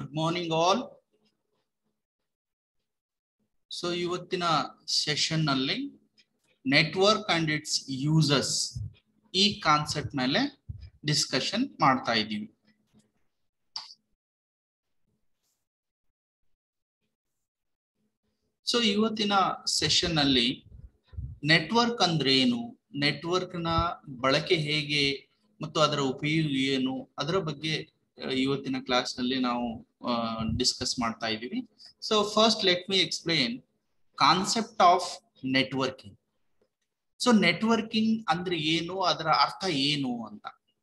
Good morning all so ಇವತ್ತಿನ session ನಲ್ಲಿ network and its uses ಈ ಕಾನ್ಸೆಪ್ಟ್ ಮೇಲೆ ಡಿಸ್ಕಷನ್ ಮಾಡ್ತಾ ಇದ್ದೀವಿ ಸೊ ಇವತ್ತಿನ ಸೆಷನ್ ಅಲ್ಲಿ ನೆಟ್ವರ್ಕ್ ಅಂದ್ರೆ ಏನು ನೆಟ್ವರ್ಕ್ ನ ಬಳಕೆ ಹೇಗೆ ಮತ್ತು ಅದರ ಉಪಯೋಗ ಏನು ಅದರ ಬಗ್ಗೆ ಇವತ್ತಿನ ಕ್ಲಾಸ್ ನಲ್ಲಿ ನಾವು ಡಿಸ್ಕಸ್ ಮಾಡ್ತಾ ಇದ್ದೀವಿ so first let me explain concept of networking so networking ಅಂದ್ರೆ ಏನು ಅದರ ಅರ್ಥ ಏನು ಅಂತ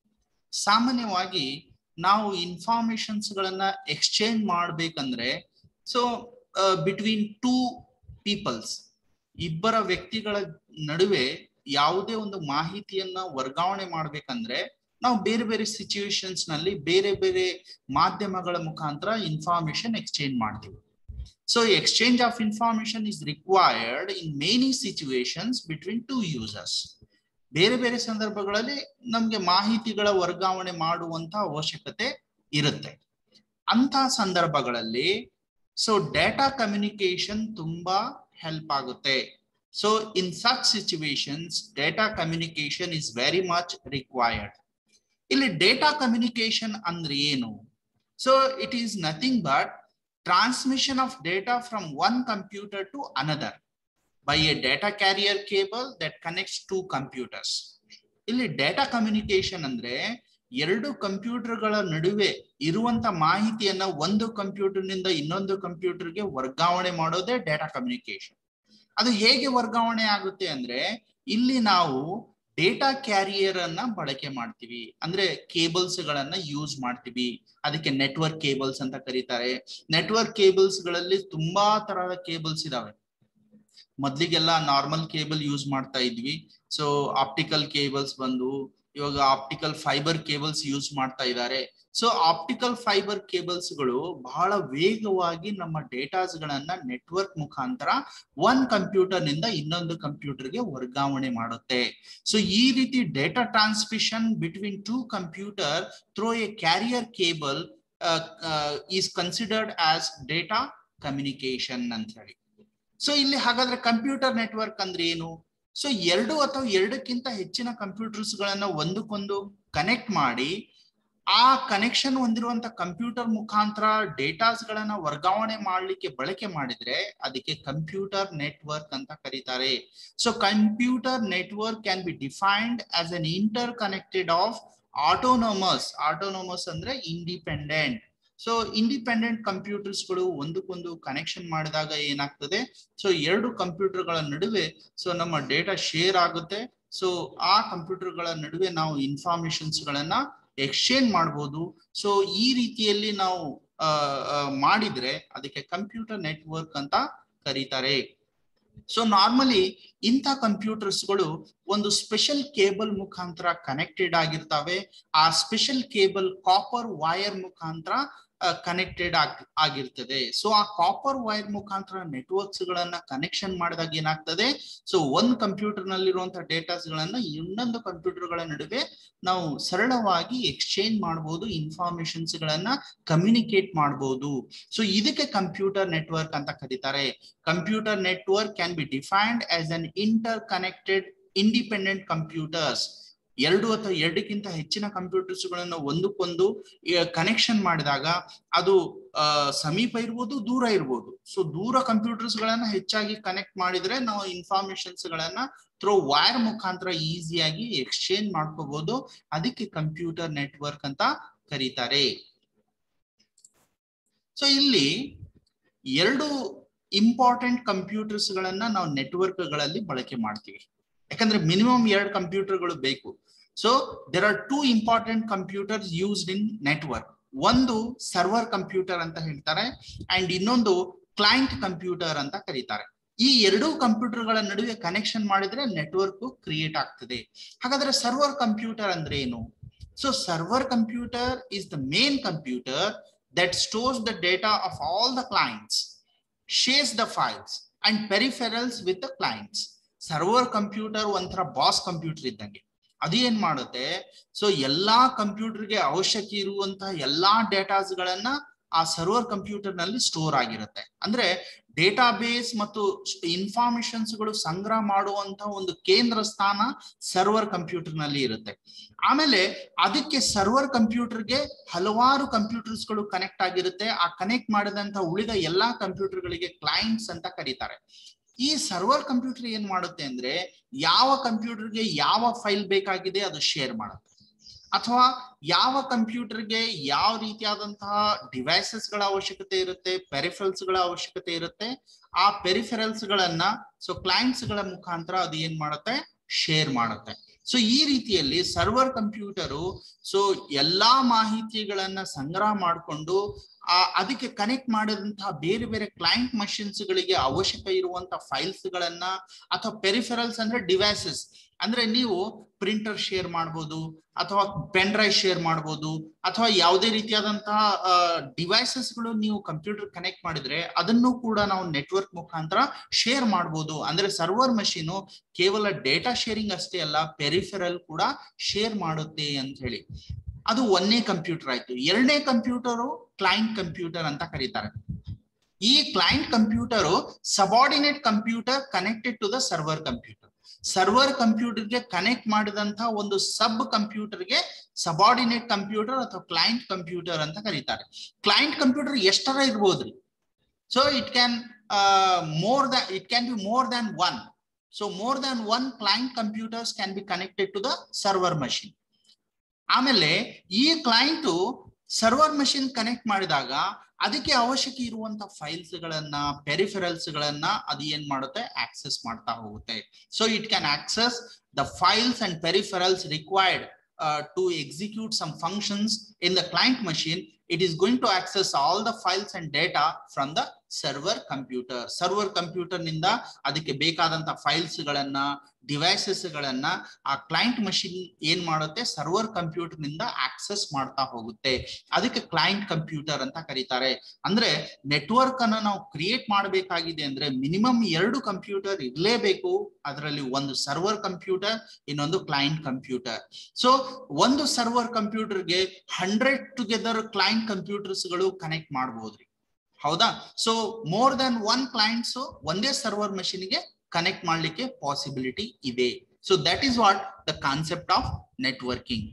ಸಾಮಾನ್ಯವಾಗಿ ನಾವು ಇನ್ಫಾರ್ಮೇಶನ್ಸ್ ಗಳನ್ನ ಎಕ್ಸ್ಚೇಂಜ್ ಮಾಡ್ಬೇಕಂದ್ರೆ ಸೊ ಬಿಟ್ವೀನ್ ಟೂ ಪೀಪಲ್ಸ್ ಇಬ್ಬರ ವ್ಯಕ್ತಿಗಳ ನಡುವೆ ಯಾವುದೇ ಒಂದು ಮಾಹಿತಿಯನ್ನ ವರ್ಗಾವಣೆ ಮಾಡ್ಬೇಕಂದ್ರೆ ನಾವು ಬೇರೆ ಬೇರೆ ಸಿಚುವೇಶನ್ಸ್ ನಲ್ಲಿ ಬೇರೆ ಬೇರೆ ಮಾಧ್ಯಮಗಳ ಮುಖಾಂತರ ಇನ್ಫಾರ್ಮೇಶನ್ ಎಕ್ಸ್ಚೇಂಜ್ ಮಾಡ್ತೀವಿ so exchange of information is required in many situations between two users ಬೇರೆ ಬೇರೆ ಸಂದರ್ಭಗಳಲ್ಲಿ ನಮ್ಗೆ ಮಾಹಿತಿಗಳ ವರ್ಗಾವಣೆ ಮಾಡುವಂತ ಅವಶ್ಯಕತೆ ಇರುತ್ತೆ ಅಂತ ಸಂದರ್ಭಗಳಲ್ಲಿ ಸೊ ಡೇಟಾ ಕಮ್ಯುನಿಕೇಶನ್ ತುಂಬಾ ಹೆಲ್ಪ್ ಆಗುತ್ತೆ so in such situations data communication is very much required ಇಲ್ಲಿ ಡೇಟಾ ಕಮ್ಯುನಿಕೇಶನ್ ಅಂದ್ರೆ ಏನು so it is nothing but transmission of data from one computer to another by a data carrier cable that connects two computers ಇಲ್ಲಿ data communication ಅಂದ್ರೆ ಎರಡು ಕಂಪ್ಯೂಟರ್ಗಳ ನಡುವೆ ಇರುವಂತ ಮಾಹಿತಿಯನ್ನ ಒಂದು ಕಂಪ್ಯೂಟರ್ ನಿಂದ ಇನ್ನೊಂದು ಕಂಪ್ಯೂಟರ್ಗೆ ವರ್ಗಾವಣೆ ಮಾಡೋದೇ ಡೇಟಾ ಕಮ್ಯುನಿಕೇಶನ್ ಅದು ಹೇಗೆ ವರ್ಗಾವಣೆ ಆಗುತ್ತೆ ಅಂದ್ರೆ ಇಲ್ಲಿ ನಾವು ಡೇಟಾ ಕ್ಯಾರಿಯರ್ ಅನ್ನ ಬಳಕೆ ಮಾಡ್ತೀವಿ ಅಂದ್ರೆ ಕೇಬಲ್ಸ್ ಗಳನ್ನ ಯೂಸ್ ಮಾಡ್ತೀವಿ ಅದಕ್ಕೆ ನೆಟ್ವರ್ಕ್ ಕೇಬಲ್ಸ್ ಅಂತ ಕರೀತಾರೆ ನೆಟ್ವರ್ಕ್ ಕೇಬಲ್ಸ್ ಗಳಲ್ಲಿ ತುಂಬಾ ತರಹದ ಕೇಬಲ್ಸ್ ಇದಾವೆ ಮೊದ್ಲಿಗೆಲ್ಲ ನಾರ್ಮಲ್ ಕೇಬಲ್ ಯೂಸ್ ಮಾಡ್ತಾ ಇದ್ವಿ ಸೊ ಆಪ್ಟಿಕಲ್ ಕೇಬಲ್ಸ್ ಬಂದು ಇವಾಗ ಆಪ್ಟಿಕಲ್ ಫೈಬರ್ ಕೇಬಲ್ಸ್ ಯೂಸ್ ಮಾಡ್ತಾ ಇದ್ದಾರೆ ಸೊ ಆಪ್ಟಿಕಲ್ ಫೈಬರ್ ಕೇಬಲ್ಸ್ ಗಳು ಬಹಳ ವೇಗವಾಗಿ ನಮ್ಮ ಡೇಟಾಸ್ ಗಳನ್ನ ನೆಟ್ವರ್ಕ್ ಮುಖಾಂತರ ಒನ್ ಕಂಪ್ಯೂಟರ್ ನಿಂದ ಇನ್ನೊಂದು ಕಂಪ್ಯೂಟರ್ಗೆ ವರ್ಗಾವಣೆ ಮಾಡುತ್ತೆ ಸೊ ಈ ರೀತಿ data transmission between two computer through a carrier cable is considered as data communication ಅಂತ ಹೇಳಿ ಸೊ ಇಲ್ಲಿ ಹಾಗಾದ್ರೆ ಕಂಪ್ಯೂಟರ್ ನೆಟ್ವರ್ಕ್ ಅಂದ್ರೆ ಏನು ಸೊ ಎರಡು ಅಥವಾ ಎರಡಕ್ಕಿಂತ ಹೆಚ್ಚಿನ ಕಂಪ್ಯೂಟರ್ಸ್ ಗಳನ್ನ ಒಂದಕ್ಕೊಂದು ಕನೆಕ್ಟ್ ಮಾಡಿ ಆ ಕನೆಕ್ಷನ್ ಹೊಂದಿರುವಂತ ಕಂಪ್ಯೂಟರ್ ಮುಖಾಂತರ ಡೇಟಾಸ್ ಗಳನ್ನ ವರ್ಗಾವಣೆ ಮಾಡ್ಲಿಕ್ಕೆ ಬಳಕೆ ಮಾಡಿದ್ರೆ ಅದಕ್ಕೆ ಕಂಪ್ಯೂಟರ್ ನೆಟ್ವರ್ಕ್ ಅಂತ ಕರೀತಾರೆ so computer network can be defined as an interconnected of autonomous autonomous ಅಂದ್ರೆ ಇಂಡಿಪೆಂಡೆಂಟ್ ಸೊ ಇಂಡಿಪೆಂಡೆಂಟ್ ಕಂಪ್ಯೂಟರ್ಸ್ ಗಳು ಒಂದಕ್ಕೊಂದು ಕನೆಕ್ಷನ್ ಮಾಡಿದಾಗ ಏನಾಗ್ತದೆ ಸೊ ಎರಡು ಕಂಪ್ಯೂಟರ್ ಗಳ ನಡುವೆ ಸೊ ನಮ್ಮ ಡೇಟಾ ಶೇರ್ ಆಗುತ್ತೆ ಸೊ ಆ ಕಂಪ್ಯೂಟರ್ ಗಳ ನಡುವೆ ನಾವು ಇನ್ಫಾರ್ಮೇಶನ್ಸ್ ಗಳನ್ನ ಎಕ್ಸ್ಚೇಂಜ್ ಮಾಡಬಹುದು ಸೊ ಈ ರೀತಿಯಲ್ಲಿ ನಾವು ಮಾಡಿದ್ರೆ ಅದಕ್ಕೆ ಕಂಪ್ಯೂಟರ್ ನೆಟ್ವರ್ಕ್ ಅಂತ ಕರೀತಾರೆ ಸೊ ನಾರ್ಮಲಿ ಇಂಥ ಕಂಪ್ಯೂಟರ್ಸ್ಗಳು ಒಂದು ಸ್ಪೆಷಲ್ ಕೇಬಲ್ ಮುಖಾಂತರ ಕನೆಕ್ಟೆಡ್ ಆಗಿರ್ತವೆ ಆ ಸ್ಪೆಷಲ್ ಕೇಬಲ್ ಕಾಪರ್ ವೈರ್ ಮುಖಾಂತರ ಕನೆಕ್ಟೆಡ್ ಆಗ್ ಆಗಿರ್ತದೆ ಸೊ ಆ ಕಾಪರ್ ವೈರ್ ಮುಖಾಂತರ ನೆಟ್ವರ್ಕ್ಸ್ ಗಳನ್ನ ಕನೆಕ್ಷನ್ ಮಾಡಿದಾಗ ಏನಾಗ್ತದೆ ಸೊ ಒಂದ್ ಕಂಪ್ಯೂಟರ್ ನಲ್ಲಿರುವಂತಹ ಡೇಟಾಸ್ ಗಳನ್ನ ಇನ್ನೊಂದು ಕಂಪ್ಯೂಟರ್ ಗಳ ನಡುವೆ ನಾವು ಸರಳವಾಗಿ ಎಕ್ಸ್ಚೇಂಜ್ ಮಾಡಬಹುದು ಇನ್ಫಾರ್ಮೇಶನ್ಸ್ ಗಳನ್ನ ಕಮ್ಯುನಿಕೇಟ್ ಮಾಡಬಹುದು ಸೊ ಇದಕ್ಕೆ ಕಂಪ್ಯೂಟರ್ ನೆಟ್ವರ್ಕ್ ಅಂತ ಕರೀತಾರೆ computer network can be defined as an interconnected independent computers ಎರಡು ಅಥವಾ ಎರಡಕ್ಕಿಂತ ಹೆಚ್ಚಿನ ಕಂಪ್ಯೂಟರ್ಸ್ ಗಳನ್ನ ಒಂದಕ್ಕೊಂದು ಕನೆಕ್ಷನ್ ಮಾಡಿದಾಗ ಅದು ಸಮೀಪ ಇರ್ಬೋದು ದೂರ ಇರ್ಬೋದು ಸೊ ದೂರ ಕಂಪ್ಯೂಟರ್ಸ್ ಗಳನ್ನ ಹೆಚ್ಚಾಗಿ ಕನೆಕ್ಟ್ ಮಾಡಿದ್ರೆ ನಾವು ಇನ್ಫಾರ್ಮೇಶನ್ಸ್ ಗಳನ್ನ ಥ್ರೋ ವೈರ್ ಮುಖಾಂತರ ಈಸಿಯಾಗಿ ಎಕ್ಸ್ಚೇಂಜ್ ಮಾಡ್ಕೋಬಹುದು ಅದಕ್ಕೆ ಕಂಪ್ಯೂಟರ್ ನೆಟ್ವರ್ಕ್ ಅಂತ ಕರೀತಾರೆ ಸೊ ಇಲ್ಲಿ ಎರಡು ಇಂಪಾರ್ಟೆಂಟ್ ಕಂಪ್ಯೂಟರ್ಸ್ ಗಳನ್ನ ನಾವು ನೆಟ್ವರ್ಕ್ ಗಳಲ್ಲಿ ಬಳಕೆ ಮಾಡ್ತೀವಿ ಯಾಕಂದ್ರೆ ಮಿನಿಮಮ್ ಎರಡು ಕಂಪ್ಯೂಟರ್ಗಳು ಬೇಕು so there are two important computers used in network ಒಂದು ಸರ್ವರ್ ಕಂಪ್ಯೂಟರ್ ಅಂತ ಹೇಳ್ತಾರೆ ಅಂಡ್ ಇನ್ನೊಂದು ಕ್ಲೈಂಟ್ ಕಂಪ್ಯೂಟರ್ ಅಂತ ಕರೀತಾರೆ ಈ ಎರಡೂ ಕಂಪ್ಯೂಟರ್ಗಳ ನಡುವೆ ಕನೆಕ್ಷನ್ ಮಾಡಿದ್ರೆ ನೆಟ್ವರ್ಕ್ ಕ್ರಿಯೇಟ್ ಆಗ್ತದೆ ಹಾಗಾದ್ರೆ ಸರ್ವರ್ ಕಂಪ್ಯೂಟರ್ ಅಂದ್ರೆ ಏನು so server computer is the main computer that stores the data of all the clients shares the files and peripherals with the clients server computer ಒಂಥರ ಬಾಸ್ ಕಂಪ್ಯೂಟರ್ ಇದ್ದಂಗೆ ಅದು ಏನ್ ಮಾಡುತ್ತೆ so ಎಲ್ಲಾ ಕಂಪ್ಯೂಟರ್ಗೆ ಅವಶ್ಯಕ ಇರುವಂತಹ ಎಲ್ಲಾ ಡೇಟಾಸ್ ಗಳನ್ನ ಆ ಸರ್ವರ್ ಕಂಪ್ಯೂಟರ್ ನಲ್ಲಿ ಸ್ಟೋರ್ ಆಗಿರುತ್ತೆ ಅಂದ್ರೆ ಡೇಟಾಬೇಸ್ ಮತ್ತು ಇನ್ಫಾರ್ಮೇಶನ್ಸ್ ಗಳು ಸಂಗ್ರಹ ಮಾಡುವಂತ ಒಂದು ಕೇಂದ್ರ ಸ್ಥಾನ ಸರ್ವರ್ ಕಂಪ್ಯೂಟರ್ ನಲ್ಲಿ ಇರುತ್ತೆ ಆಮೇಲೆ ಅದಕ್ಕೆ ಸರ್ವರ್ ಕಂಪ್ಯೂಟರ್ಗೆ ಹಲವಾರು ಕಂಪ್ಯೂಟರ್ಸ್ ಗಳು ಕನೆಕ್ಟ್ ಆಗಿರುತ್ತೆ ಆ ಕನೆಕ್ಟ್ ಮಾಡಿದಂತ ಉಳಿದ ಎಲ್ಲಾ ಕಂಪ್ಯೂಟರ್ ಗಳಿಗೆ ಕ್ಲೈಂಟ್ಸ್ ಅಂತ ಕರೀತಾರೆ ಈ ಸರ್ವರ್ ಕಂಪ್ಯೂಟರ್ ಏನ್ ಮಾಡುತ್ತೆ ಅಂದ್ರೆ ಯಾವ ಕಂಪ್ಯೂಟರ್ಗೆ ಯಾವ ಫೈಲ್ ಬೇಕಾಗಿದೆ ಅದು ಶೇರ್ ಮಾಡುತ್ತೆ ಅಥವಾ ಯಾವ ಕಂಪ್ಯೂಟರ್ಗೆ ಯಾವ ರೀತಿಯಾದಂತಹ ಡಿವೈಸಸ್ ಗಳ ಅವಶ್ಯಕತೆ ಇರುತ್ತೆ ಪೆರಿಫರಲ್ಸ್ ಗಳ ಅವಶ್ಯಕತೆ ಇರುತ್ತೆ ಆ ಪೆರಿಫೆರಲ್ಸ್ ಗಳನ್ನ ಸೊ ಕ್ಲೈಂಟ್ಸ್ ಗಳ ಮುಖಾಂತರ ಅದು ಏನ್ ಮಾಡುತ್ತೆ ಶೇರ್ ಮಾಡುತ್ತೆ ಸೊ ಈ ರೀತಿಯಲ್ಲಿ ಸರ್ವರ್ ಕಂಪ್ಯೂಟರು ಸೊ ಎಲ್ಲಾ ಮಾಹಿತಿಗಳನ್ನ ಸಂಗ್ರಹ ಮಾಡಿಕೊಂಡು ಆ ಅದಕ್ಕೆ ಕನೆಕ್ಟ್ ಮಾಡಿದಂತಹ ಬೇರೆ ಬೇರೆ ಕ್ಲೈಂಟ್ ಮಷಿನ್ಸ್ ಗಳಿಗೆ ಅವಶ್ಯಕ ಇರುವಂತ ಫೈಲ್ಸ್ ಗಳನ್ನ ಅಥವಾ ಪೆರಿಫೆರಲ್ಸ್ ಅಂದ್ರೆ ಡಿವೈಸಸ್ ಅಂದ್ರೆ ನೀವು ಪ್ರಿಂಟರ್ ಶೇರ್ ಮಾಡ್ಬೋದು ಅಥವಾ ಪೆನ್ ಡ್ರೈವ್ ಶೇರ್ ಮಾಡ್ಬೋದು ಅಥವಾ ಯಾವುದೇ ರೀತಿಯಾದಂತಹ ಡಿವೈಸಸ್ ಗಳು ನೀವು ಕಂಪ್ಯೂಟರ್ ಕನೆಕ್ಟ್ ಮಾಡಿದ್ರೆ ಅದನ್ನು ಕೂಡ ನಾವು ನೆಟ್ವರ್ಕ್ ಮುಖಾಂತರ ಶೇರ್ ಮಾಡ್ಬೋದು ಅಂದ್ರೆ ಸರ್ವರ್ ಮಷೀನು ಕೇವಲ ಡೇಟಾ ಶೇರಿಂಗ್ ಅಷ್ಟೇ ಅಲ್ಲ ಪೆರಿಫೆರಲ್ ಕೂಡ ಶೇರ್ ಮಾಡುತ್ತೆ ಅಂತ ಹೇಳಿ ಅದು ಒಂದನೇ ಕಂಪ್ಯೂಟರ್ ಆಯ್ತು ಎರಡನೇ ಕಂಪ್ಯೂಟರು ಕ್ಲೈಂಟ್ ಕಂಪ್ಯೂಟರ್ ಅಂತ ಕರೀತಾರೆ ಈ client computer subordinate computer connected to the server computer server ಕಂಪ್ಯೂಟರ್ಗೆ ಕನೆಕ್ಟ್ ಮಾಡಿದಂತ ಒಂದು ಸಬ್ ಕಂಪ್ಯೂಟರ್ಗೆ ಸಬಾರ್ಡಿನೇಟ್ ಕಂಪ್ಯೂಟರ್ ಅಥವಾ ಕ್ಲೈಂಟ್ ಕಂಪ್ಯೂಟರ್ ಅಂತ ಕರೀತಾರೆ ಕ್ಲೈಂಟ್ ಕಂಪ್ಯೂಟರ್ ಎಷ್ಟರ ಇರ್ಬೋದ್ರಿ so it can more the it can be more than one so more than one client computers can be connected to the server machine ಆಮೇಲೆ ಈ client server machine connect ಮಾಡಿದಾಗ ಅದಕ್ಕೆ ಅವಶ್ಯಕ ಇರುವಂತ ಫೈಲ್ಸ್ ಗಳನ್ನ peripherals ಗಳನ್ನ ಅದು ಏನ್ ಮಾಡುತ್ತೆ ಆಕ್ಸೆಸ್ ಮಾಡ್ತಾ ಹೋಗುತ್ತೆ so it can access the files and peripherals required to execute some functions in the client machine it is going to access all the files and data from the server computer server computer ನಿಂದ ಅದಕ್ಕೆ ಬೇಕಾದಂತ files ಗಳನ್ನ devices ಗಳನ್ನ ಆ client machine ಏನ್ ಮಾಡುತ್ತೆ server computer ನಿಂದ access ಮಾಡ್ತಾ ಹೋಗುತ್ತೆ ಅದಕ್ಕೆ ಕ್ಲೈಂಟ್ ಕಂಪ್ಯೂಟರ್ ಅಂತ ಕರೀತಾರೆ ಅಂದ್ರೆ ನೆಟ್ವರ್ಕ್ ಅನ್ನ ನಾವು ಕ್ರಿಯೇಟ್ ಮಾಡಬೇಕಾಗಿದೆ ಅಂದ್ರೆ ಮಿನಿಮಮ್ ಎರಡು ಕಂಪ್ಯೂಟರ್ ಇರಲೇಬೇಕು ಅದರಲ್ಲಿ ಒಂದು ಸರ್ವರ್ ಕಂಪ್ಯೂಟರ್ ಇನ್ನೊಂದು ಕ್ಲೈಂಟ್ ಕಂಪ್ಯೂಟರ್ ಸೊ ಒಂದು ಸರ್ವರ್ ಕಂಪ್ಯೂಟರ್ಗೆ ಹಂಡ್ರೆಡ್ ಟುಗೆದರ್ ಕ್ಲೈಂಟ್ ಕಂಪ್ಯೂಟರ್ಸ್ ಗಳು ಕನೆಕ್ಟ್ ಮಾಡಬಹುದ್ರಿ ಹೌದಾ so more than one clients ಒಂದೇ ಸರ್ವರ್ ಗೆ ಕನೆಕ್ಟ್ ಮಾಡ್ಲಿಕ್ಕೆ ಪಾಸಿಬಿಲಿಟಿ ಇದೆ so that is what the concept of networking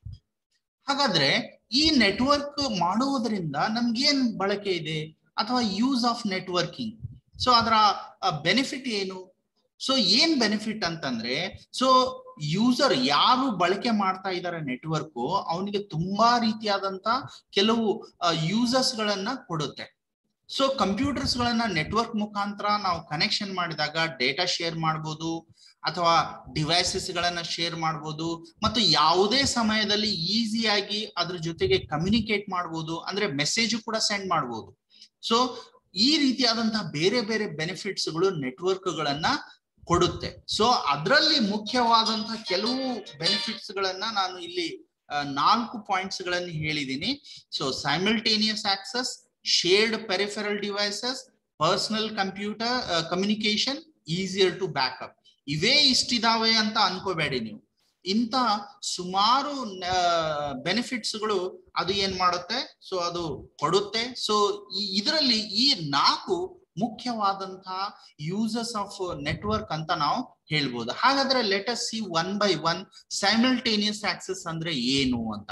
ಹಾಗಾದ್ರೆ ಈ ನೆಟ್ವರ್ಕ್ ಮಾಡುವುದರಿಂದ ನಮ್ಗೇನ್ ಬಳಕೆ ಇದೆ ಅಥವಾ ಯೂಸ್ ಆಫ್ ನೆಟ್ವರ್ಕಿಂಗ್ ಸೊ ಅದರ ಬೆನಿಫಿಟ್ ಏನು ಸೊ ಏನ್ ಬೆನಿಫಿಟ್ ಅಂತಂದ್ರೆ ಸೊ ಯೂಸರ್ ಯಾರು ಬಳಕೆ ಮಾಡ್ತಾ ಇದ್ದಾರೆ ನೆಟ್ವರ್ಕ್ ಅವನಿಗೆ ತುಂಬಾ ರೀತಿಯಾದಂತ ಕೆಲವು ಯೂಸರ್ಸ್ ಗಳನ್ನ ಕೊಡುತ್ತೆ ಸೊ ಕಂಪ್ಯೂಟರ್ಸ್ ಗಳನ್ನ ನೆಟ್ವರ್ಕ್ ಮುಖಾಂತರ ನಾವು ಕನೆಕ್ಷನ್ ಮಾಡಿದಾಗ ಡೇಟಾ ಶೇರ್ ಮಾಡ್ಬೋದು ಅಥವಾ ಡಿವೈಸಸ್ ಗಳನ್ನ ಶೇರ್ ಮಾಡ್ಬೋದು ಮತ್ತು ಯಾವುದೇ ಸಮಯದಲ್ಲಿ ಈಸಿಯಾಗಿ ಅದ್ರ ಜೊತೆಗೆ ಕಮ್ಯುನಿಕೇಟ್ ಮಾಡ್ಬೋದು ಅಂದ್ರೆ ಮೆಸೇಜ್ ಕೂಡ ಸೆಂಡ್ ಮಾಡ್ಬೋದು ಸೊ ಈ ರೀತಿಯಾದಂತಹ ಬೇರೆ ಬೇರೆ ಬೆನಿಫಿಟ್ಸ್ ಗಳು ನೆಟ್ವರ್ಕ್ ಗಳನ್ನ ಕೊಡುತ್ತೆ ಸೊ ಅದರಲ್ಲಿ ಮುಖ್ಯವಾದಂತಹ ಕೆಲವು ಬೆನಿಫಿಟ್ಸ್ ಗಳನ್ನ ನಾನು ಇಲ್ಲಿ ನಾಲ್ಕು ಪಾಯಿಂಟ್ಸ್ ಗಳನ್ನು ಹೇಳಿದ್ದೀನಿ so simultaneous access shared peripheral devices personal computer communication easier to backup ಇವೇ ಇಷ್ಟಿದಾವೆ ಅಂತ ಅನ್ಕೋಬೇಡಿ ನೀವು ಇಂತ ಸುಮಾರು ಬೆನಿಫಿಟ್ಸ್ಗಳು ಅದು ಏನ್ ಮಾಡುತ್ತೆ ಸೊ ಅದು ಕೊಡುತ್ತೆ ಸೊ ಇದರಲ್ಲಿ ಈ ನಾಲ್ಕು ಮುಖ್ಯವಾದಂತಹ ಯೂಸಸ್ ಆಫ್ ನೆಟ್ವರ್ಕ್ ಅಂತ ನಾವು ಹೇಳ್ಬೋದು ಹಾಗಾದ್ರೆ let us see one by one simultaneous access ಅಂದ್ರೆ ಏನು ಅಂತ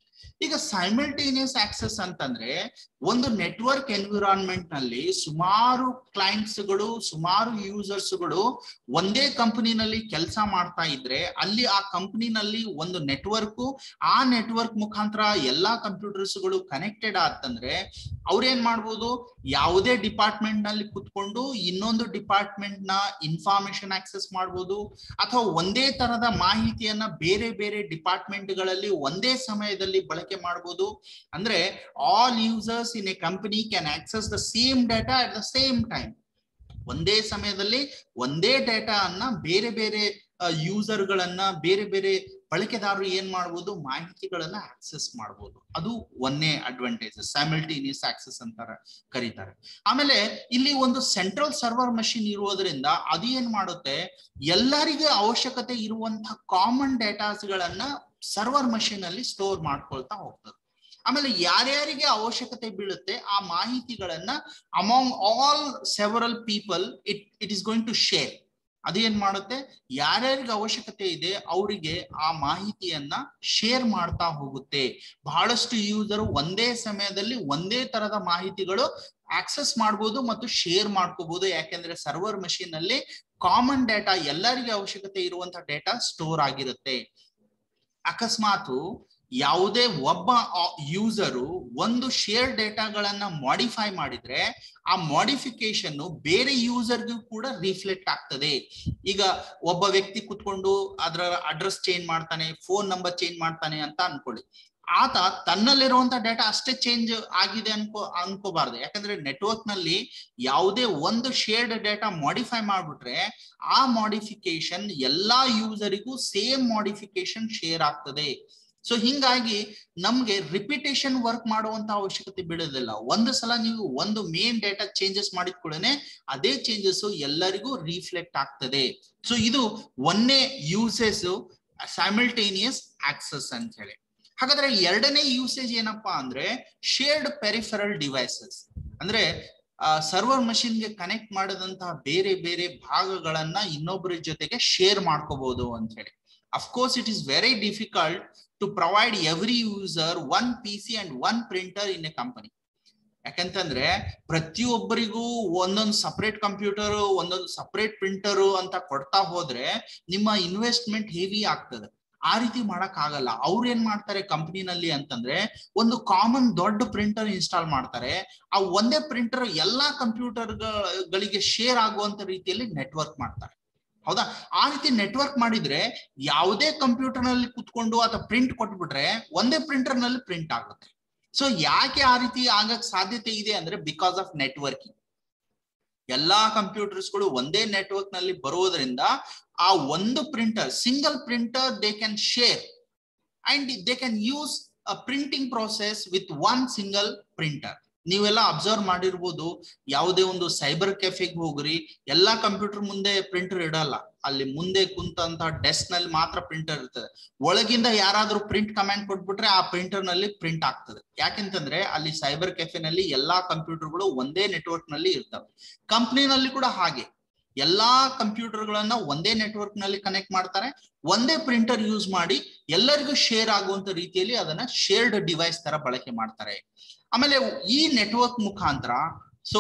ಈಗ ಸೈಮಲ್ಟೇನಿಯಸ್ ಆಕ್ಸೆಸ್ ಅಂತಂದ್ರೆ ಒಂದು ನೆಟ್ವರ್ಕ್ ಎನ್ವಿರಾನ್ಮೆಂಟ್ ನಲ್ಲಿ ಸುಮಾರು ಕ್ಲೈಂಟ್ಸ್ ಗಳು ಸುಮಾರು ಯೂಸರ್ಸ್ ಗಳು ಒಂದೇ ಕಂಪನಿನಲ್ಲಿ ಕೆಲಸ ಮಾಡ್ತಾ ಇದ್ರೆ ಅಲ್ಲಿ ಆ ಕಂಪನಿನಲ್ಲಿ ಒಂದು ನೆಟ್ವರ್ಕ್ ಆ ನೆಟ್ವರ್ಕ್ ಮುಖಾಂತರ ಎಲ್ಲಾ ಕಂಪ್ಯೂಟರ್ಸ್ ಗಳು ಕನೆಕ್ಟೆಡ್ ಆತಂದ್ರೆ ಅವ್ರೇನ್ ಮಾಡ್ಬೋದು ಯಾವುದೇ ಡಿಪಾರ್ಟ್ಮೆಂಟ್ ನಲ್ಲಿ ಕುತ್ಕೊಂಡು ಇನ್ನೊಂದು ಡಿಪಾರ್ಟ್ಮೆಂಟ್ ನ ಇನ್ಫಾರ್ಮೇಶನ್ ಆಕ್ಸೆಸ್ ಮಾಡ್ಬೋದು ಅಥವಾ ಒಂದೇ ತರದ ಮಾಹಿತಿಯನ್ನ ಬೇರೆ ಬೇರೆ ಡಿಪಾರ್ಟ್ಮೆಂಟ್ ಗಳಲ್ಲಿ ಒಂದೇ ಸಮಯದಲ್ಲಿ ಬಳಕೆ ಮಾಡಬಹುದು ಅಂದ್ರೆ all users in a company can access the same data at the same time ಒಂದೇ ಸಮಯದಲ್ಲಿ ಒಂದೇ ಡೇಟಾ ಅನ್ನ ಬೇರೆ ಬೇರೆ ಯೂಸರ್ ಗಳನ್ನ ಬೇರೆ ಬೇರೆ ಬಳಕೆದಾರರು ಏನ್ ಮಾಡ್ಬೋದು ಮಾಹಿತಿಗಳನ್ನ ಆಕ್ಸೆಸ್ ಮಾಡ್ಬೋದು ಅದು ಒಂದೇ ಅಡ್ವಾಂಟೇಜ್ ಸೈಮಲ್ಟೇನಿಯಸ್ ಆಕ್ಸೆಸ್ ಅಂತ ಕರೀತಾರೆ ಆಮೇಲೆ ಇಲ್ಲಿ ಒಂದು ಸೆಂಟ್ರಲ್ ಸರ್ವರ್ ಮಷಿನ್ ಇರುವುದರಿಂದ ಅದು ಏನ್ ಮಾಡುತ್ತೆ ಎಲ್ಲರಿಗೆ ಅವಶ್ಯಕತೆ ಇರುವಂತಹ ಕಾಮನ್ ಡೇಟಾಸ್ ಗಳನ್ನ ಸರ್ವರ್ ಮಷಿನ್ ಅಲ್ಲಿ ಸ್ಟೋರ್ ಮಾಡ್ಕೊಳ್ತಾ ಹೋಗ್ತದೆ ಆಮೇಲೆ ಯಾರ್ಯಾರಿಗೆ ಅವಶ್ಯಕತೆ ಬೀಳುತ್ತೆ ಆ ಮಾಹಿತಿಗಳನ್ನ among all several people it it is going to share ಅದೇನ್ ಮಾಡುತ್ತೆ ಯಾರ್ಯಾರಿಗೆ ಅವಶ್ಯಕತೆ ಇದೆ ಅವರಿಗೆ ಆ ಮಾಹಿತಿಯನ್ನ ಶೇರ್ ಮಾಡ್ತಾ ಹೋಗುತ್ತೆ ಬಹಳಷ್ಟು ಯೂಸರ್ ಒಂದೇ ಸಮಯದಲ್ಲಿ ಒಂದೇ ತರದ ಮಾಹಿತಿಗಳು ಆಕ್ಸೆಸ್ ಮಾಡ್ಬೋದು ಮತ್ತು ಶೇರ್ ಮಾಡ್ಕೋಬಹುದು ಯಾಕೆಂದ್ರೆ ಸರ್ವರ್ ಮಷೀನ್ ಅಲ್ಲಿ ಕಾಮನ್ ಡೇಟಾ ಎಲ್ಲರಿಗೆ ಅವಶ್ಯಕತೆ ಇರುವಂತಹ ಡೇಟಾ ಸ್ಟೋರ್ ಆಗಿರುತ್ತೆ ಅಕಸ್ಮಾತ್ ಯಾವುದೇ ಒಬ್ಬ ಯೂಸರು ಒಂದು ಶೇರ್ ಡೇಟಾಗಳನ್ನ ಮಾಡಿಫೈ ಮಾಡಿದ್ರೆ ಆ ಮಾಡಿಫಿಕೇಶನ್ ಬೇರೆ ಯೂಸರ್ಗೂ ಕೂಡ ರಿಫ್ಲೆಕ್ಟ್ ಆಗ್ತದೆ ಈಗ ಒಬ್ಬ ವ್ಯಕ್ತಿ ಕುತ್ಕೊಂಡು ಅದರ ಅಡ್ರೆಸ್ ಚೇಂಜ್ ಮಾಡ್ತಾನೆ ಫೋನ್ ನಂಬರ್ ಚೇಂಜ್ ಮಾಡ್ತಾನೆ ಅಂತ ಅನ್ಕೊಳ್ಳಿ ಆತ ತನ್ನಲ್ಲಿರುವಂತ ಡೇಟಾ ಅಷ್ಟೇ ಚೇಂಜ್ ಆಗಿದೆ ಅನ್ಕೋ ಅನ್ಕೋಬಾರ್ದು ಯಾಕಂದ್ರೆ ನೆಟ್ವರ್ಕ್ ನಲ್ಲಿ ಯಾವುದೇ ಒಂದು ಶೇರ್ಡ್ ಡೇಟಾ ಮಾಡಿಫೈ ಮಾಡ್ಬಿಟ್ರೆ ಆ ಮಾಡಿಫಿಕೇಶನ್ ಎಲ್ಲಾ ಯೂಸರಿಗೂ ಸೇಮ್ ಮಾಡಿಫಿಕೇಶನ್ ಶೇರ್ ಆಗ್ತದೆ ಸೊ ಹಿಂಗಾಗಿ ನಮ್ಗೆ ರಿಪಿಟೇಷನ್ ವರ್ಕ್ ಮಾಡುವಂತ ಅವಶ್ಯಕತೆ ಬೀಳೋದಿಲ್ಲ ಒಂದು ಸಲ ನೀವು ಒಂದು ಮೇನ್ ಡೇಟಾ ಚೇಂಜಸ್ ಮಾಡಿದ ಕೂಡನೆ ಅದೇ ಚೇಂಜಸ್ ಎಲ್ಲರಿಗೂ ರಿಫ್ಲೆಕ್ಟ್ ಆಗ್ತದೆ ಸೊ ಇದು ಒಂದೇ ಯೂಸೇಜ್ ಸೈಮಲ್ಟೇನಿಯಸ್ ಆಕ್ಸೆಸ್ ಅಂತ ಹೇಳಿ ಹಾಗಾದ್ರೆ ಎರಡನೇ ಯೂಸೇಜ್ ಏನಪ್ಪಾ ಅಂದ್ರೆ ಶೇರ್ಡ್ ಪೆರಿಫೆರಲ್ ಡಿವೈಸಸ್ ಅಂದ್ರೆ ಸರ್ವರ್ ಮಷಿನ್ಗೆ ಕನೆಕ್ಟ್ ಮಾಡಿದಂತಹ ಬೇರೆ ಬೇರೆ ಭಾಗಗಳನ್ನ ಇನ್ನೊಬ್ಬರ ಜೊತೆಗೆ ಶೇರ್ ಮಾಡ್ಕೋಬಹುದು ಅಂತ ಹೇಳಿ of course it is very difficult to provide every user one P C and one printer in a company ಯಾಕಂತಂದ್ರೆ ಪ್ರತಿಯೊಬ್ಬರಿಗೂ ಒಂದೊಂದು ಸಪರೇಟ್ ಕಂಪ್ಯೂಟರ್ ಒಂದೊಂದು ಸಪರೇಟ್ ಪ್ರಿಂಟರ್ ಅಂತ ಕೊಡ್ತಾ ಹೋದ್ರೆ ನಿಮ್ಮ ಇನ್ವೆಸ್ಟ್ಮೆಂಟ್ ಹೆವಿ ಆಗ್ತದೆ ಆ ರೀತಿ ಮಾಡಕ್ ಆಗಲ್ಲ ಅವ್ರು ಏನ್ ಮಾಡ್ತಾರೆ ಕಂಪ್ನಿನಲ್ಲಿ ಅಂತಂದ್ರೆ ಒಂದು ಕಾಮನ್ ದೊಡ್ಡ ಪ್ರಿಂಟರ್ ಇನ್ಸ್ಟಾಲ್ ಮಾಡ್ತಾರೆ ಆ ಒಂದೇ ಪ್ರಿಂಟರ್ ಎಲ್ಲಾ ಕಂಪ್ಯೂಟರ್ ಗಳಿಗೆ ಶೇರ್ ಆಗುವಂತ ರೀತಿಯಲ್ಲಿ ನೆಟ್ವರ್ಕ್ ಮಾಡ್ತಾರೆ ಹೌದಾ ಆ ರೀತಿ ನೆಟ್ವರ್ಕ್ ಮಾಡಿದ್ರೆ ಯಾವುದೇ ಕಂಪ್ಯೂಟರ್ ನಲ್ಲಿ ಕುತ್ಕೊಂಡು ಅಥವಾ ಪ್ರಿಂಟ್ ಕೊಟ್ಬಿಟ್ರೆ ಒಂದೇ ಪ್ರಿಂಟರ್ ನಲ್ಲಿ ಪ್ರಿಂಟ್ ಆಗುತ್ತೆ ಸೊ ಯಾಕೆ ಆ ರೀತಿ ಆಗಕ್ ಸಾಧ್ಯತೆ ಇದೆ ಅಂದ್ರೆ ಬಿಕಾಸ್ ಆಫ್ ನೆಟ್ವರ್ಕಿಂಗ್ ಎಲ್ಲಾ ಕಂಪ್ಯೂಟರ್ಸ್ಗಳು ಒಂದೇ ನೆಟ್ವರ್ಕ್ ನಲ್ಲಿ ಬರೋದ್ರಿಂದ ಆ ಒಂದು printer single printer they can share and they can use a printing process with one single printer ನೀವೆಲ್ಲ ಅಬ್ಸರ್ವ್ ಮಾಡಿರ್ಬೋದು ಯಾವುದೇ ಒಂದು ಸೈಬರ್ ಕೆಫೆಗೆ ಹೋಗ್ರಿ ಎಲ್ಲಾ ಕಂಪ್ಯೂಟರ್ ಮುಂದೆ ಪ್ರಿಂಟರ್ ಇಡಲ್ಲ ಅಲ್ಲಿ ಮುಂದೆ ಕುಂತಂತ ಡೆಸ್ಕ್ ನಲ್ಲಿ ಮಾತ್ರ ಪ್ರಿಂಟರ್ ಇರ್ತದೆ ಒಳಗಿಂದ ಯಾರಾದ್ರೂ ಪ್ರಿಂಟ್ ಕಮಾಂಡ್ ಕೊಟ್ಬಿಟ್ರೆ ಆ ಪ್ರಿಂಟರ್ ನಲ್ಲಿ ಪ್ರಿಂಟ್ ಆಗ್ತದೆ ಯಾಕೆಂತಂದ್ರೆ ಅಲ್ಲಿ ಸೈಬರ್ ಕೆಫೆನಲ್ಲಿ ಎಲ್ಲಾ ಕಂಪ್ಯೂಟರ್ಗಳು ಒಂದೇ ನೆಟ್ವರ್ಕ್ ನಲ್ಲಿ ಇರ್ತವೆ ಕಂಪ್ನಿನಲ್ಲಿ ಕೂಡ ಹಾಗೆ ಎಲ್ಲಾ ಕಂಪ್ಯೂಟರ್ ಗಳನ್ನ ಒಂದೇ ನೆಟ್ವರ್ಕ್ ನಲ್ಲಿ ಕನೆಕ್ಟ್ ಮಾಡ್ತಾರೆ ಒಂದೇ ಪ್ರಿಂಟರ್ ಯೂಸ್ ಮಾಡಿ ಎಲ್ಲರಿಗೂ ಶೇರ್ ಆಗುವಂತ ರೀತಿಯಲ್ಲಿ ಅದನ್ನ ಶೇರ್ಡ್ ಡಿವೈಸ್ ತರ ಬಳಕೆ ಮಾಡ್ತಾರೆ ಆಮೇಲೆ ಈ ನೆಟ್ವರ್ಕ್ ಮುಖಾಂತರ ಸೊ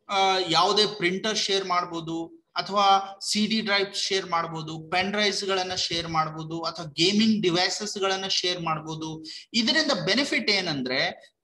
ಯಾವುದೇ ಪ್ರಿಂಟರ್ ಶೇರ್ ಮಾಡ್ಬೋದು ಅಥವಾ ಸಿ ಡಿ ಡ್ರೈವ್ ಶೇರ್ ಮಾಡ್ಬೋದು ಪೆನ್ ಡ್ರೈವ್ಸ್ ಗಳನ್ನ ಶೇರ್ ಮಾಡ್ಬೋದು ಅಥವಾ ಗೇಮಿಂಗ್ ಡಿವೈಸಸ್ ಗಳನ್ನ ಶೇರ್ ಮಾಡ್ಬೋದು ಇದರಿಂದ ಬೆನಿಫಿಟ್ ಏನಂದ್ರೆ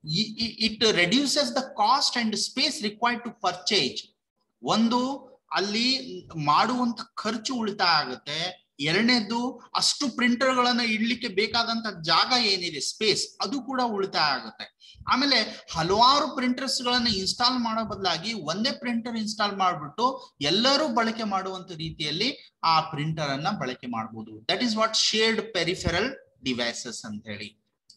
it reduces the cost and space required to purchase ಒಂದು ಅಲ್ಲಿ ಮಾಡುವಂತ ಖರ್ಚು ಉಳಿತಾಯ ಆಗುತ್ತೆ ಎರಡನೇದು ಅಷ್ಟು ಪ್ರಿಂಟರ್ ಗಳನ್ನ ಇಡ್ಲಿಕ್ಕೆ ಬೇಕಾದಂತ ಜಾಗ ಏನಿದೆ ಸ್ಪೇಸ್ ಅದು ಕೂಡ ಉಳಿತಾಯ ಆಗುತ್ತೆ ಆಮೇಲೆ ಹಲವಾರು ಪ್ರಿಂಟರ್ಸ್ ಗಳನ್ನ ಇನ್ಸ್ಟಾಲ್ ಮಾಡೋ ಬದಲಾಗಿ ಒಂದೇ ಪ್ರಿಂಟರ್ ಇನ್ಸ್ಟಾಲ್ ಮಾಡ್ಬಿಟ್ಟು ಎಲ್ಲರೂ ಬಳಕೆ ಮಾಡುವಂತ ರೀತಿಯಲ್ಲಿ ಆ ಪ್ರಿಂಟರ್ ಅನ್ನ ಬಳಕೆ ಮಾಡಬಹುದು that is what shared peripheral devices ಅಂತ ಹೇಳಿ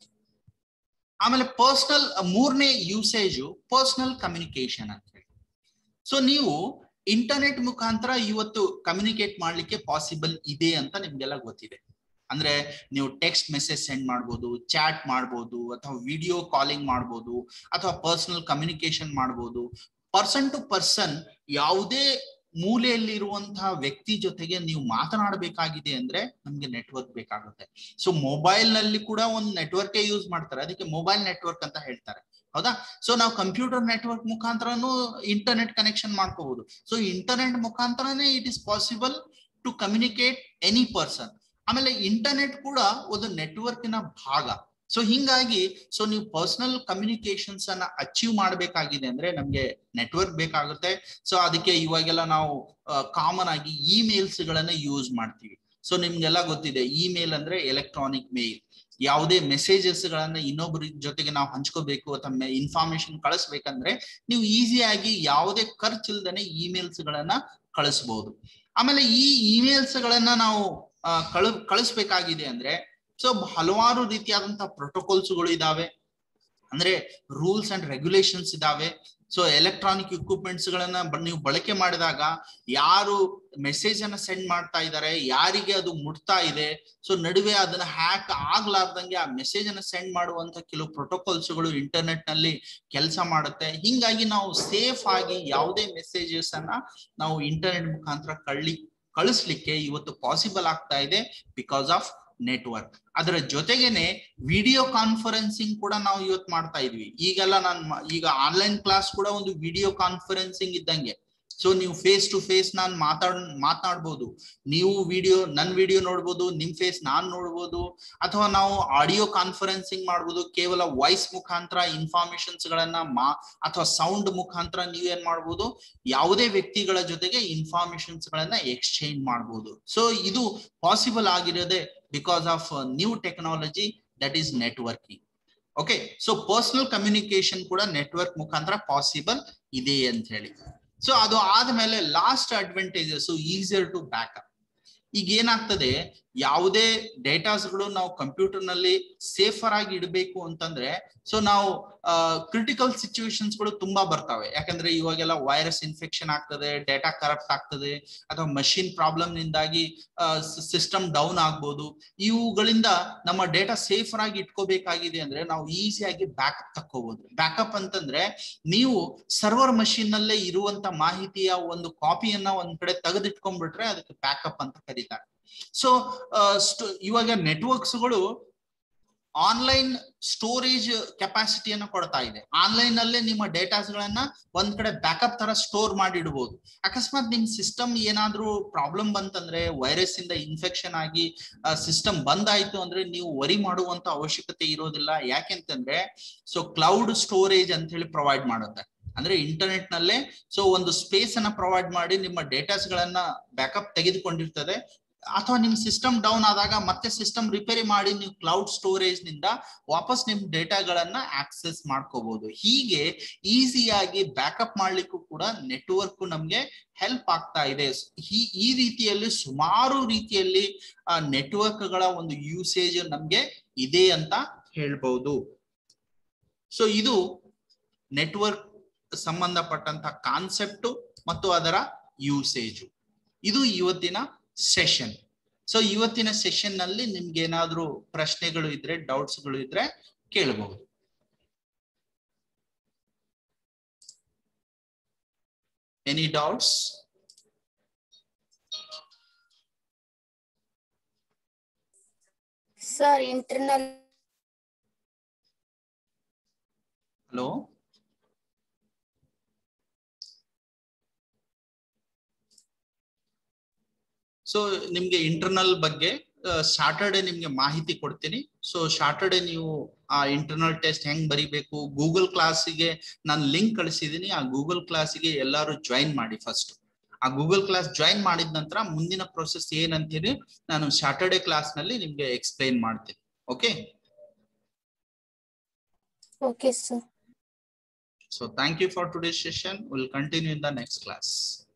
ಆಮೇಲೆ ಪರ್ಸನಲ್ ಮೂರನೇ ಯೂಸೇಜು ಪರ್ಸನಲ್ ಕಮ್ಯುನಿಕೇಶನ್ ಅಂತ ಹೇಳಿ ಸೊ ನೀವು ಇಂಟರ್ನೆಟ್ ಮುಖಾಂತರ ಇವತ್ತು ಕಮ್ಯುನಿಕೇಟ್ ಮಾಡ್ಲಿಕ್ಕೆ ಪಾಸಿಬಲ್ ಇದೆ ಅಂತ ನಿಮ್ಗೆಲ್ಲ ಗೊತ್ತಿದೆ ಅಂದ್ರೆ ನೀವು ಟೆಕ್ಸ್ಟ್ ಮೆಸೇಜ್ ಸೆಂಡ್ ಮಾಡ್ಬೋದು ಚಾಟ್ ಮಾಡ್ಬೋದು ಅಥವಾ ವಿಡಿಯೋ ಕಾಲಿಂಗ್ ಮಾಡ್ಬೋದು ಅಥವಾ ಪರ್ಸನಲ್ ಕಮ್ಯುನಿಕೇಶನ್ ಮಾಡ್ಬೋದು ಪರ್ಸನ್ ಟು ಪರ್ಸನ್ ಯಾವುದೇ ಮೂಲೆಯಲ್ಲಿರುವಂತಹ ವ್ಯಕ್ತಿ ಜೊತೆಗೆ ನೀವು ಮಾತನಾಡಬೇಕಾಗಿದೆ ಅಂದ್ರೆ ನಮ್ಗೆ ನೆಟ್ವರ್ಕ್ ಬೇಕಾಗುತ್ತೆ ಸೊ ಮೊಬೈಲ್ ನಲ್ಲಿ ಕೂಡ ಒಂದು ನೆಟ್ವರ್ಕ್ ಯೂಸ್ ಮಾಡ್ತಾರೆ ಅದಕ್ಕೆ ಮೊಬೈಲ್ ನೆಟ್ವರ್ಕ್ ಅಂತ ಹೇಳ್ತಾರೆ ಹೌದಾ ಸೊ ನಾವು ಕಂಪ್ಯೂಟರ್ ನೆಟ್ವರ್ಕ್ ಮುಖಾಂತರನು ಇಂಟರ್ನೆಟ್ ಕನೆಕ್ಷನ್ ಮಾಡ್ಕೋಬಹುದು ಸೊ ಇಂಟರ್ನೆಟ್ ಮುಖಾಂತರನೇ it is possible to communicate any person ಆಮೇಲೆ ಇಂಟರ್ನೆಟ್ ಕೂಡ ಒಂದು ನೆಟ್ವರ್ಕಿನ ಭಾಗ ಸೊ ಹಿಂಗಾಗಿ ಸೊ ನೀವು ಪರ್ಸನಲ್ ಕಮ್ಯುನಿಕೇಶನ್ಸ್ ಅನ್ನ ಅಚೀವ್ ಮಾಡಬೇಕಾಗಿದೆ ಅಂದ್ರೆ ನಮ್ಗೆ ನೆಟ್ವರ್ಕ್ ಬೇಕಾಗುತ್ತೆ ಸೊ ಅದಕ್ಕೆ ಇವಾಗೆಲ್ಲ ನಾವು ಕಾಮನ್ ಆಗಿ ಇಮೇಲ್ಸ್ ಗಳನ್ನ ಯೂಸ್ ಮಾಡ್ತೀವಿ ಸೊ ನಿಮ್ಗೆಲ್ಲ ಗೊತ್ತಿದೆ ಇಮೇಲ್ ಅಂದ್ರೆ ಎಲೆಕ್ಟ್ರಾನಿಕ್ ಮೇಲ್ ಯಾವುದೇ ಮೆಸೇಜಸ್ ಗಳನ್ನ ಇನ್ನೊಬ್ಬರ ಜೊತೆಗೆ ನಾವು ಹಂಚ್ಕೋಬೇಕು ಅಥವಾ ಇನ್ಫಾರ್ಮೇಶನ್ ಕಳಿಸ್ಬೇಕಂದ್ರೆ ನೀವು ಈಸಿಯಾಗಿ ಯಾವುದೇ ಖರ್ಚಿಲ್ದೇನೆ ಇಮೇಲ್ಸ್ ಗಳನ್ನ ಕಳಿಸಬಹುದು ಆಮೇಲೆ ಈ ಇಮೇಲ್ಸ್ ಗಳನ್ನ ನಾವು ಕಳು ಕಳಿಸ್ಬೇಕಾಗಿದೆ ಅಂದ್ರೆ ಸೊ ಹಲವಾರು ರೀತಿಯಾದಂತಹ ಪ್ರೋಟೋಕಾಲ್ಸ್ ಗಳು ಇದಾವೆ ಅಂದ್ರೆ ರೂಲ್ಸ್ ಅಂಡ್ ರೆಗ್ಯುಲೇಷನ್ಸ್ ಇದಾವೆ ಸೊ ಎಲೆಕ್ಟ್ರಾನಿಕ್ ಇಕ್ವಿಪ್ಮೆಂಟ್ಸ್ ಗಳನ್ನ ಬ- ನೀವು ಬಳಕೆ ಮಾಡಿದಾಗ ಯಾರು ಮೆಸೇಜ್ ಅನ್ನ ಸೆಂಡ್ ಮಾಡ್ತಾ ಇದ್ದಾರೆ ಯಾರಿಗೆ ಅದು ಮುಟ್ತಾ ಇದೆ ಸೊ ನಡುವೆ ಅದನ್ನ ಹ್ಯಾಕ್ ಆಗ್ಲಾರ್ದಂಗೆ ಆ ಮೆಸೇಜ್ ಅನ್ನ ಸೆಂಡ್ ಮಾಡುವಂತ ಕೆಲವು protocols ಗಳು ಇಂಟರ್ನೆಟ್ ನಲ್ಲಿ ಕೆಲಸ ಮಾಡುತ್ತೆ ಹಿಂಗಾಗಿ ನಾವು ಸೇಫ್ ಆಗಿ ಯಾವುದೇ ಮೆಸೇಜಸ್ ಅನ್ನ ನಾವು ಇಂಟರ್ನೆಟ್ ಮುಖಾಂತರ ಕಳ್ಳಿ ಕಳಿಸ್ಲಿಕ್ಕೆ ಇವತ್ತು ಪಾಸಿಬಲ್ ಆಗ್ತಾ ಇದೆ ಬಿಕಾಸ್ ಆಫ್ ನೆಟ್ವರ್ಕ್ ಅದರ ಜೊತೆಗೇನೆ ವಿಡಿಯೋ ಕಾನ್ಫರೆನ್ಸಿಂಗ್ ಕೂಡ ನಾವು ಇವತ್ತು ಮಾಡ್ತಾ ಇದ್ವಿ ಈಗೆಲ್ಲ ನಾನು ಈಗ ಆನ್ಲೈನ್ ಕ್ಲಾಸ್ ಕೂಡ ಒಂದು ವಿಡಿಯೋ ಕಾನ್ಫರೆನ್ಸಿಂಗ್ ಇದ್ದಂಗೆ ಸೊ ನೀವು ಫೇಸ್ ಟು ಫೇಸ್ ನಾನು ಮಾತಾಡ್ ಮಾತನಾಡ್ಬೋದು ನೀವು ವಿಡಿಯೋ ನನ್ ವಿಡಿಯೋ ನೋಡ್ಬೋದು ನಿಮ್ ಫೇಸ್ ನಾನ್ ನೋಡ್ಬೋದು ಅಥವಾ ನಾವು ಆಡಿಯೋ ಕಾನ್ಫರೆನ್ಸಿಂಗ್ ಮಾಡ್ಬೋದು ಕೇವಲ ವಾಯ್ಸ್ ಮುಖಾಂತರ ಇನ್ಫಾರ್ಮೇಶನ್ಸ್ ಗಳನ್ನ ಮಾ ಅಥವಾ ಸೌಂಡ್ ಮುಖಾಂತರ ನೀವೇನ್ ಮಾಡ್ಬೋದು ಯಾವುದೇ ವ್ಯಕ್ತಿಗಳ ಜೊತೆಗೆ ಇನ್ಫಾರ್ಮೇಶನ್ಸ್ ಗಳನ್ನ ಎಕ್ಸ್ಚೇಂಜ್ ಮಾಡ್ಬೋದು ಸೊ ಇದು ಪಾಸಿಬಲ್ ಆಗಿರೋದೇ because of new technology that is networking okay so personal communication ಕೂಡ ನೆಟ್ವರ್ಕ್ ಮುಖಾಂತರ ಪಾಸಿಬಲ್ ಇದೆ ಅಂತ ಹೇಳಿ ಸೊ ಅದು ಆದ್ಮೇಲೆ last advantages easier to backup ಈಗ ಏನಾಗ್ತದೆ ಯಾವುದೇ ಡೇಟಾಸ್ಗಳು ನಾವು ಕಂಪ್ಯೂಟರ್ ನಲ್ಲಿ ಸೇಫರ್ ಆಗಿ ಇಡಬೇಕು ಅಂತಂದ್ರೆ ಸೊ ನಾವು ಕ್ರಿಟಿಕಲ್ ಸಿಚುವೇಶನ್ಸ್ ಗಳು ತುಂಬಾ ಬರ್ತವೆ ಯಾಕಂದ್ರೆ ಇವಾಗೆಲ್ಲ ವೈರಸ್ ಇನ್ಫೆಕ್ಷನ್ ಆಗ್ತದೆ ಡೇಟಾ ಕರಪ್ಟ್ ಆಗ್ತದೆ ಅಥವಾ ಮಷಿನ್ ಪ್ರಾಬ್ಲಮ್ ನಿಂದಾಗಿ ಸಿಸ್ಟಮ್ ಡೌನ್ ಆಗ್ಬೋದು ಇವುಗಳಿಂದ ನಮ್ಮ ಡೇಟಾ ಸೇಫರ್ ಆಗಿ ಇಟ್ಕೋಬೇಕಾಗಿದೆ ಅಂದ್ರೆ ನಾವು ಈಸಿಯಾಗಿ ಬ್ಯಾಕಪ್ ತಕ್ಕೋಬಹುದು ಬ್ಯಾಕಪ್ ಅಂತಂದ್ರೆ ನೀವು ಸರ್ವರ್ ಮಷಿನ್ ನಲ್ಲೇ ಇರುವಂತ ಮಾಹಿತಿಯ ಒಂದು ಕಾಪಿಯನ್ನ ಒಂದ್ ಕಡೆ ತೆಗೆದಿಟ್ಕೊಂಡ್ಬಿಟ್ರೆ ಅದಕ್ಕೆ ಬ್ಯಾಕಪ್ ಅಂತ ಕರೀತಾರೆ ಸೊ ಇವಾಗ ನೆಟ್ವರ್ಕ್ಸ್ಗಳು ಆನ್ಲೈನ್ ಸ್ಟೋರೇಜ್ ಕೆಪಾಸಿಟಿಯನ್ನ ಕೊಡ್ತಾ ಇದೆ ಆನ್ಲೈನ್ ನಲ್ಲೇ ನಿಮ್ಮ ಡೇಟಾಸ್ ಗಳನ್ನ ಒಂದ್ ಕಡೆ ಬ್ಯಾಕಪ್ ತರ ಸ್ಟೋರ್ ಮಾಡಿ ಇಡಬಹುದು ಅಕಸ್ಮಾತ್ ನಿಮ್ ಸಿಸ್ಟಮ್ ಏನಾದ್ರೂ ಪ್ರಾಬ್ಲಮ್ ಬಂತಂದ್ರೆ ವೈರಸ್ ಇಂದ ಇನ್ಫೆಕ್ಷನ್ ಆಗಿ ಸಿಸ್ಟಮ್ ಬಂದ್ ಆಯ್ತು ಅಂದ್ರೆ ನೀವು ವರಿ ಮಾಡುವಂತ ಅವಶ್ಯಕತೆ ಇರೋದಿಲ್ಲ ಯಾಕೆಂತಂದ್ರೆ ಸೊ ಕ್ಲೌಡ್ ಸ್ಟೋರೇಜ್ ಅಂತ ಹೇಳಿ ಪ್ರೊವೈಡ್ ಮಾಡುತ್ತೆ ಅಂದ್ರೆ ಇಂಟರ್ನೆಟ್ ನಲ್ಲೇ ಸೊ ಒಂದು ಸ್ಪೇಸ್ ಅನ್ನ ಪ್ರೊವೈಡ್ ಮಾಡಿ ನಿಮ್ಮ ಡೇಟಾಸ್ ಗಳನ್ನ ಬ್ಯಾಕಪ್ ತೆಗೆದುಕೊಂಡಿರ್ತದೆ ಅಥವಾ ನಿಮ್ ಸಿಸ್ಟಮ್ ಡೌನ್ ಆದಾಗ ಮತ್ತೆ ಸಿಸ್ಟಮ್ ರಿಪೇರಿ ಮಾಡಿ ನೀವು ಕ್ಲೌಡ್ ಸ್ಟೋರೇಜ್ ನಿಂದ ವಾಪಸ್ ನಿಮ್ ಡೇಟಾಗಳನ್ನ ಆಕ್ಸೆಸ್ ಮಾಡ್ಕೋಬಹುದು ಹೀಗೆ ಈಸಿಯಾಗಿ ಬ್ಯಾಕಪ್ ಮಾಡ್ಲಿಕ್ಕೂ ಕೂಡ ನೆಟ್ವರ್ಕ್ ನಮ್ಗೆ ಹೆಲ್ಪ್ ಆಗ್ತಾ ಇದೆ ಈ ಈ ರೀತಿಯಲ್ಲಿ ಸುಮಾರು ರೀತಿಯಲ್ಲಿ ಆ ನೆಟ್ವರ್ಕ್ ಗಳ ಒಂದು ಯೂಸೇಜ್ ನಮ್ಗೆ ಇದೆ ಅಂತ ಹೇಳ್ಬಹುದು ಸೊ ಇದು ನೆಟ್ವರ್ಕ್ ಸಂಬಂಧಪಟ್ಟಂತ ಕಾನ್ಸೆಪ್ಟ್ ಮತ್ತು ಅದರ ಯೂಸೇಜ್ ಇದು ಇವತ್ತಿನ ಸೆಷನ್ ಸೊ ಇವತ್ತಿನ ಸೆಷನ್ ನಲ್ಲಿ ನಿಮ್ಗೆ ಏನಾದ್ರೂ ಪ್ರಶ್ನೆಗಳು ಇದ್ರೆ ಡೌಟ್ಸ್ ಗಳು ಇದ್ರೆ ಕೇಳಬಹುದು any doubts sir internal hello so ನಿಮ್ಗೆ ಇಂಟರ್ನಲ್ ಬಗ್ಗೆ ಸಾಟರ್ಡೆ ನಿಮ್ಗೆ ಮಾಹಿತಿ ಕೊಡ್ತೀನಿ ಸೊ ಸಾಟರ್ಡೆ ನೀವು ಆ ಇಂಟರ್ನಲ್ ಟೆಸ್ಟ್ ಹೆಂಗ್ ಬರಿಬೇಕು ಗೂಗಲ್ ಕ್ಲಾಸಿಗೆ ನಾನು ಲಿಂಕ್ ಕಳಿಸಿದೀನಿ ಆ ಗೂಗಲ್ ಕ್ಲಾಸಿಗೆ ಎಲ್ಲರೂ ಜಾಯಿನ್ ಮಾಡಿ ಫಸ್ಟ್ ಆ ಗೂಗಲ್ ಕ್ಲಾಸ್ ಜಾಯಿನ್ ಮಾಡಿದ ನಂತರ ಮುಂದಿನ ಪ್ರೊಸೆಸ್ ಏನಂತೀನಿ ನಾನು ಸಾಟರ್ಡೆ ಕ್ಲಾಸ್ ನಲ್ಲಿ ನಿಮ್ಗೆ ಎಕ್ಸ್ಪ್ಲೈನ್ ಮಾಡ್ತೀನಿ okay okay sir So thank you for today's session. We'll continue in the next class.